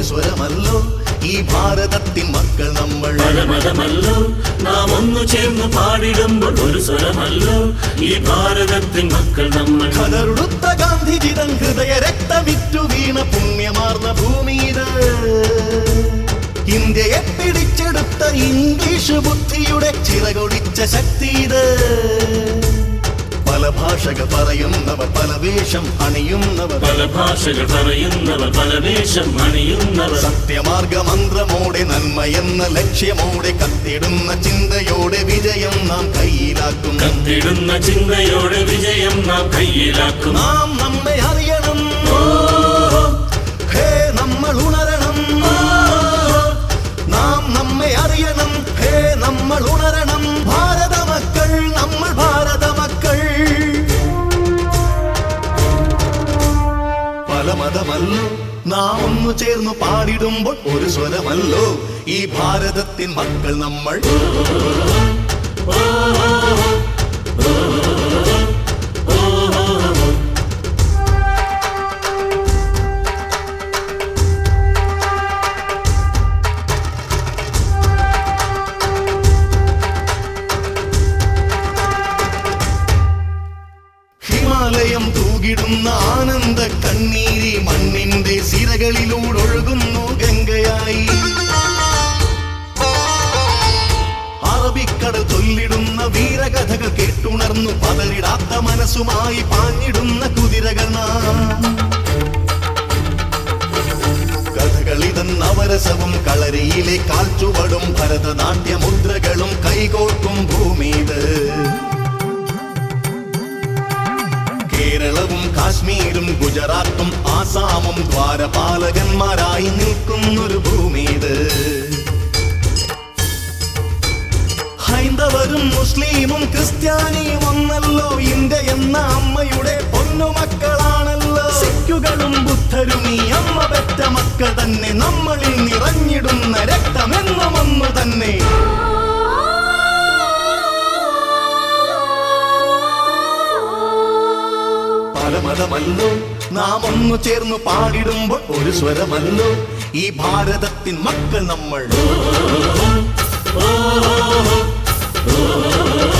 സ്വരമല്ലോ ഈ ഭാരതത്തിൻ മക്കൾ നമ്മൾ പരമതമല്ലോ നാം ഒന്നു ചേർന്ന് പാടിടുമ്പോൾ ഒരു സ്വരമല്ലോ ഈ ഭാരതത്തിൻ മക്കൾ നമ്മൾ കതറുടുത്ത ഗാന്ധിജിതൻ ഹൃദയ രക്തമിറ്റു വീണ പുണ്യമാർന്ന ഭൂമിയിത് ഇന്ത്യയെ പിടിച്ചെടുത്ത ഇംഗ്ലീഷ് ബുദ്ധിയുടെ ചിറകൊടിച്ച ശക്തി ഇത് പല ഭാഷകൾ പറയുന്നവർ പല വേഷം അണിയുന്നവർ പല ഭാഷകൾ പറയുന്നവർ പല വേഷം അണിയുന്നവർ സത്യമാർഗ മന്ത്രമോടെ നന്മയെന്ന ലക്ഷ്യമോടെ കത്തിടുന്ന ചിന്തയോടെ വിജയം നാം കയ്യിലാക്കും കത്തിടുന്ന ചിന്തയോടെ വിജയം നാം കയ്യിലാക്കും നാം നമ്മെ അറിയണം ഹേ നമ്മൾ ഉണരണം നാം നമ്മെ അറിയണം ഹേ നമ്മൾ ഉണരണം ഭാരത മക്കൾ നമ്മൾ ഭാരത മക്കൾ പല മതമല്ലോ നാം ഒന്നു ചേർന്നു പാടിടുമ്പോൾ ഒരു സ്വരമല്ലോ ഈ ഭാരതത്തിൻ മക്കൾ നമ്മൾ ഹിമാലയം തൂകിടുന്ന ആനന്ദ കണ്ണീരി മണ്ണിന്റെ സിരകളിലൂടൊഴുകുന്നു ഗംഗയായി അറബിക്കടൽ ചൊല്ലിടുന്ന വീരകഥകൾ കേട്ടുണർന്നു പതറിടാത്ത മനസ്സുമായി പാഞ്ഞിടുന്ന കുതിരകൾ നാം കഥകളിതൻ നവരസവും കളരിയിലെ കാൽച്ചുവടും ഭരതനാട്യ മുദ്രകളും കൈകോർക്കും ഭൂമിത് കേരളവും കാശ്മീരും ഗുജറാത്തും ആസാമും ദ്വാരപാലകന്മാരായി നിൽക്കുന്നൊരു ഭൂമിത് ഹൈന്ദവരും മുസ്ലിമും ക്രിസ്ത്യാനിയും ഒന്നല്ലോ ഇന്ത്യ എന്ന അമ്മയുടെ പൊന്നുമക്കളാണല്ലോ സിഖുകളും ബുദ്ധരും ഈ അമ്മ പെറ്റ മക്കൾ തന്നെ നമ്മളിൽ നിറഞ്ഞിടുന്ന രക്തമെന്നും ഒന്നു തന്നെ പല മതമല്ലോ നാം ഒന്നു ചേർന്നു പാടിടുമ്പോൾ ഒരു സ്വരമല്ലോ ഈ ഭാരതത്തിൻ മക്കൾ നമ്മൾ